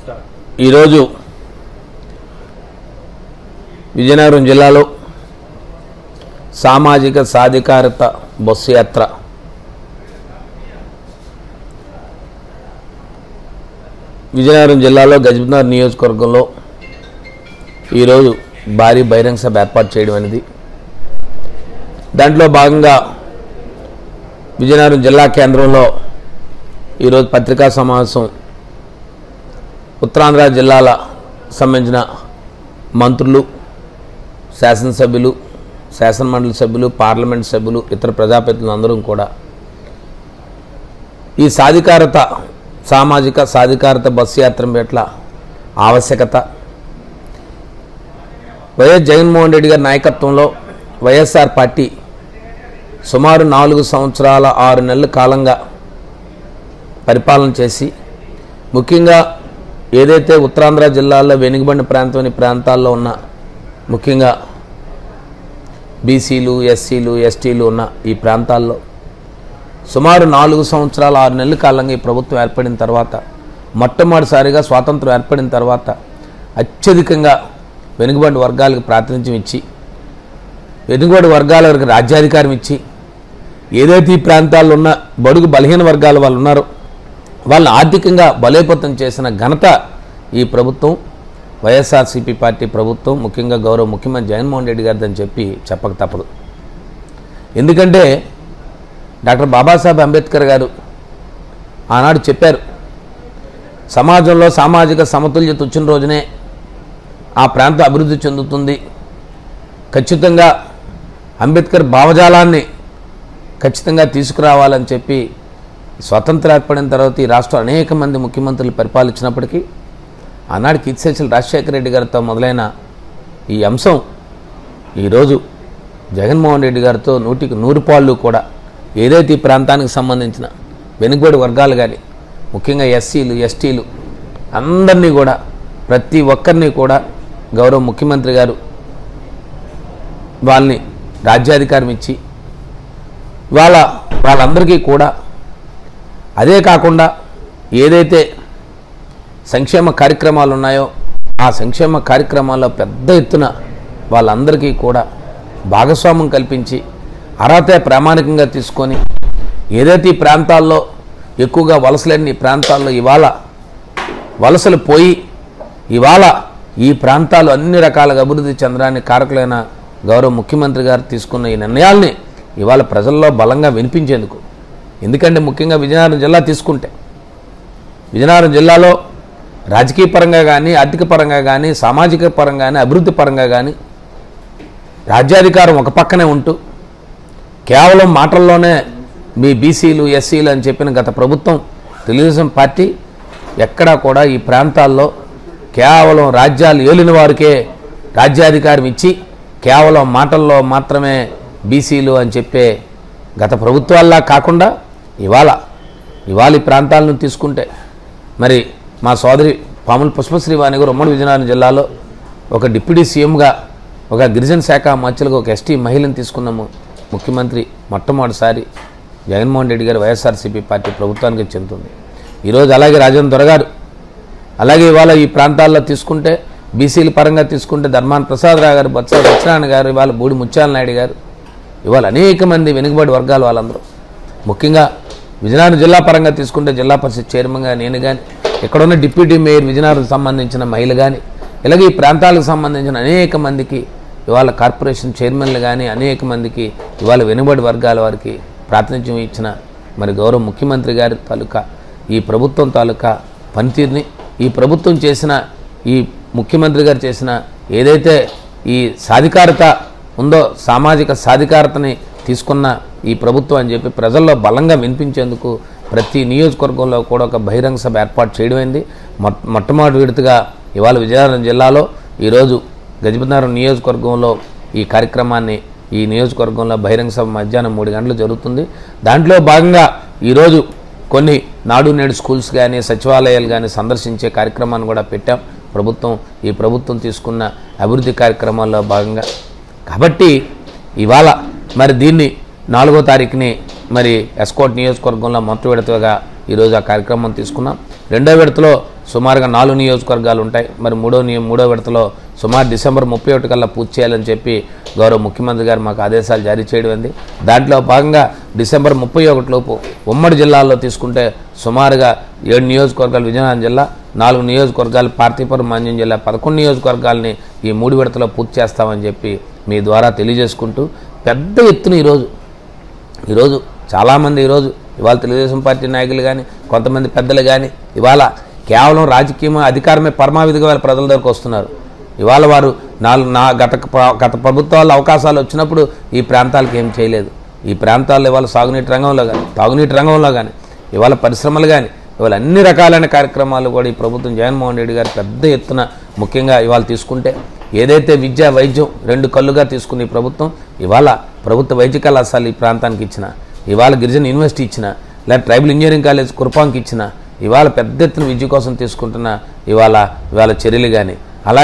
ఈరోజు విజయనగరం జిల్లాలో సామాజిక సాధికారత బస్సు యాత్ర విజయనగరం జిల్లాలో గజపతినగర్ నియోజకవర్గంలో ఈరోజు భారీ బహిరంగ సభ ఏర్పాటు చేయడం అనేది దాంట్లో భాగంగా విజయనగరం జిల్లా కేంద్రంలో ఈరోజు పత్రికా సమావేశం ఉత్తరాంధ్ర జిల్లాల సంబంధించిన మంత్రులు శాసనసభ్యులు శాసనమండలి సభ్యులు పార్లమెంట్ సభ్యులు ఇతర ప్రజాప్రతినిధులు అందరూ కూడా ఈ సాధికారత సామాజిక సాధికారత బస్సు యాత్ర పట్ల ఆవశ్యకత వైఎస్ జగన్మోహన్ రెడ్డి గారి నాయకత్వంలో వైఎస్ఆర్ పార్టీ సుమారు నాలుగు సంవత్సరాల ఆరు నెలల కాలంగా పరిపాలన చేసి ముఖ్యంగా ఏదైతే ఉత్తరాంధ్ర జిల్లాల్లో వెనుకబడిన ప్రాంతం ప్రాంతాల్లో ఉన్న ముఖ్యంగా బీసీలు ఎస్సీలు ఎస్టీలు ఉన్న ఈ ప్రాంతాల్లో సుమారు నాలుగు సంవత్సరాల ఆరు నెలల కాలంగా ఈ ప్రభుత్వం ఏర్పడిన తర్వాత మొట్టమొదటిసారిగా స్వాతంత్రం ఏర్పడిన తర్వాత అత్యధికంగా వెనుకబడి వర్గాలకు ప్రాతినిధ్యం ఇచ్చి వెనుకబడి వర్గాల వరకు రాజ్యాధికారం ఇచ్చి ఏదైతే ఈ ప్రాంతాల్లో ఉన్న బడుగు బలహీన వర్గాల వాళ్ళు ఉన్నారో వాళ్ళని ఆర్థికంగా బలోపేతం చేసిన ఘనత ఈ ప్రభుత్వం వైఎస్ఆర్సీపీ పార్టీ ప్రభుత్వం ముఖ్యంగా గౌరవ ముఖ్యమంత్రి జగన్మోహన్ రెడ్డి గారిదని చెప్పి చెప్పక తప్పదు ఎందుకంటే డాక్టర్ బాబాసాహెబ్ అంబేద్కర్ గారు ఆనాడు చెప్పారు సమాజంలో సామాజిక సమతుల్యత వచ్చిన రోజునే ఆ ప్రాంతం అభివృద్ధి చెందుతుంది ఖచ్చితంగా అంబేద్కర్ భావజాలాన్ని ఖచ్చితంగా తీసుకురావాలని చెప్పి స్వతంత్ర ఏర్పడిన తర్వాత ఈ రాష్ట్రం అనేక మంది ముఖ్యమంత్రులు పరిపాలించినప్పటికీ ఆనాడు కీర్తిశేషులు రాజశేఖర రెడ్డి గారితో మొదలైన ఈ అంశం ఈరోజు జగన్మోహన్ రెడ్డి గారితో నూటికి నూరు పాళ్ళు కూడా ఏదైతే ఈ ప్రాంతానికి సంబంధించిన వెనుకబడి వర్గాలు కానీ ముఖ్యంగా ఎస్సీలు ఎస్టీలు అందరినీ కూడా ప్రతి ఒక్కరిని కూడా గౌరవ ముఖ్యమంత్రి గారు వాళ్ళని రాజ్యాధికారం ఇచ్చి వాళ్ళ వాళ్ళందరికీ కూడా అదే కాకుండా ఏదైతే సంక్షేమ కార్యక్రమాలు ఉన్నాయో ఆ సంక్షేమ కార్యక్రమాల్లో పెద్ద ఎత్తున వాళ్ళందరికీ కూడా భాగస్వామ్యం కల్పించి అర్హత ప్రామాణికంగా తీసుకొని ఏదైతే ఈ ప్రాంతాల్లో ఎక్కువగా వలసలేని ఈ ప్రాంతాల్లో ఇవాళ వలసలు పోయి ఇవాళ ఈ ప్రాంతాలు అన్ని రకాలుగా అభివృద్ధి చెందడానికి కారకులైన గౌరవ ముఖ్యమంత్రి గారు తీసుకున్న ఈ నిర్ణయాల్ని ఇవాళ ప్రజల్లో బలంగా వినిపించేందుకు ఎందుకంటే ముఖ్యంగా విజయనగరం జిల్లా తీసుకుంటే విజయనగరం జిల్లాలో రాజకీయ పరంగా కానీ ఆర్థిక పరంగా కానీ సామాజిక పరంగా కానీ అభివృద్ధి పరంగా కానీ రాజ్యాధికారం ఒక పక్కనే ఉంటూ కేవలం మాటల్లోనే మీ బీసీలు ఎస్సీలు అని చెప్పిన గత ప్రభుత్వం తెలుగుదేశం పార్టీ ఎక్కడా కూడా ఈ ప్రాంతాల్లో కేవలం రాజ్యాలు ఏలిన వారికే రాజ్యాధికారం ఇచ్చి కేవలం మాటల్లో మాత్రమే బీసీలు అని చెప్పే గత ప్రభుత్వాల్లా కాకుండా ఇవాళ ఇవాళ ఈ ప్రాంతాలను తీసుకుంటే మరి మా సోదరి పాముల పుష్పశ్రీవాణి గారు ఉమ్మడి విజయనగరం జిల్లాలో ఒక డిప్యూటీ సీఎంగా ఒక గిరిజన శాఖ మధ్యలో ఒక ఎస్టీ మహిళను తీసుకున్నాము ముఖ్యమంత్రి మొట్టమొదటిసారి జగన్మోహన్ రెడ్డి గారు వైఎస్ఆర్సీపీ పార్టీ ప్రభుత్వానికి చెందుతుంది ఈరోజు అలాగే రాజేంద్ర దొరగారు అలాగే ఇవాళ ఈ ప్రాంతాల్లో తీసుకుంటే బీసీల పరంగా తీసుకుంటే ధర్మాన ప్రసాదరావు గారు బొత్స సత్యనారాయణ గారు ఇవాళ బూడి ముత్యాల నాయుడు గారు ఇవాళ అనేక మంది వెనుకబడి వర్గాలు వాళ్ళందరూ ముఖ్యంగా విజయనగరం జిల్లా పరంగా తీసుకుంటే జిల్లా పరిషత్ చైర్మన్గా నేను కానీ ఇక్కడున్న డిప్యూటీ మేయర్ విజయనగరం సంబంధించిన మహిళ కానీ ఇలాగే ఈ ప్రాంతాలకు సంబంధించిన అనేక మందికి ఇవాళ కార్పొరేషన్ చైర్మన్లు కానీ అనేక మందికి ఇవాళ వెనుబడి వర్గాల వారికి ప్రాతినిధ్యం ఇచ్చిన మరి గౌరవ ముఖ్యమంత్రి గారి తాలూకా ఈ ప్రభుత్వం తాలూకా పనితీరుని ఈ ప్రభుత్వం చేసిన ఈ ముఖ్యమంత్రి గారు చేసిన ఏదైతే ఈ సాధికారత ఉందో సామాజిక సాధికారతని తీసుకున్న ఈ ప్రభుత్వం అని చెప్పి ప్రజల్లో బలంగా వినిపించేందుకు ప్రతి నియోజకవర్గంలో కూడా ఒక బహిరంగ సభ ఏర్పాటు చేయడమైంది మొట్ట మొట్టమొదటి విడతగా ఇవాళ విజయనగరం జిల్లాలో ఈరోజు గజపతినగరం నియోజకవర్గంలో ఈ కార్యక్రమాన్ని ఈ నియోజకవర్గంలో బహిరంగ సభ మధ్యాహ్నం మూడు గంటలు జరుగుతుంది దాంట్లో భాగంగా ఈరోజు కొన్ని నాడు నేడు స్కూల్స్ కానీ సచివాలయాలు కానీ సందర్శించే కార్యక్రమాన్ని కూడా పెట్టాం ప్రభుత్వం ఈ ప్రభుత్వం తీసుకున్న అభివృద్ధి కార్యక్రమాల్లో భాగంగా కాబట్టి ఇవాళ మరి దీన్ని నాలుగో తారీఖుని మరి ఎస్కోట్ నియోజకవర్గంలో మొదటి విడతగా ఈరోజు ఆ కార్యక్రమం తీసుకున్నాం రెండో విడతలో సుమారుగా నాలుగు నియోజకవర్గాలు ఉంటాయి మరి మూడో నియ మూడో విడతలో సుమారు డిసెంబర్ ముప్పై ఒకటి కల్లా పూర్తి చేయాలని చెప్పి గౌరవ ముఖ్యమంత్రి గారు మాకు ఆదేశాలు జారీ చేయడం ఉంది దాంట్లో భాగంగా డిసెంబర్ ముప్పై ఒకటి లోపు ఉమ్మడి జిల్లాల్లో తీసుకుంటే సుమారుగా ఏడు నియోజకవర్గాలు విజయనగరం జిల్లా నాలుగు నియోజకవర్గాలు పార్తీపురం మంజం జిల్లా పదకొండు నియోజకవర్గాల్ని ఈ మూడు విడతలో పూర్తి చేస్తామని చెప్పి మీ ద్వారా తెలియజేసుకుంటూ పెద్ద ఎత్తున ఈరోజు ఈరోజు చాలామంది ఈరోజు ఇవాళ తెలుగుదేశం పార్టీ నాయకులు కానీ కొంతమంది పెద్దలు కానీ ఇవాళ కేవలం రాజకీయం అధికారమే పరమావిధిగా వాళ్ళ ప్రజల దగ్గరకు వస్తున్నారు ఇవాళ వారు నాలుగు నా గత ప్ర- గత ప్రభుత్వాలు అవకాశాలు వచ్చినప్పుడు ఈ ప్రాంతాలకు ఏం చేయలేదు ఈ ప్రాంతాల్లో ఇవాళ సాగునీటి రంగంలో కానీ తాగునీటి రంగంలో కానీ ఇవాళ పరిశ్రమలు కానీ ఇవాళ అన్ని రకాలైన కార్యక్రమాలు కూడా ఈ ప్రభుత్వం జగన్మోహన్ రెడ్డి గారు పెద్ద ఎత్తున ముఖ్యంగా ఇవాళ తీసుకుంటే ఏదైతే విద్య వైద్యం రెండు కళ్ళుగా తీసుకున్న ఈ ప్రభుత్వం ఇవాళ ప్రభుత్వ వైద్య కళాశాల ఈ ప్రాంతానికి ఇచ్చిన ఇవాళ గిరిజన యూనివర్సిటీ ఇచ్చిన లేదా ట్రైబల్ ఇంజనీరింగ్ కాలేజ్ కురుపాంకి ఇచ్చిన ఇవాళ పెద్ద ఎత్తున విద్య కోసం తీసుకుంటున్న ఇవాళ ఇవాళ చర్యలు కానీ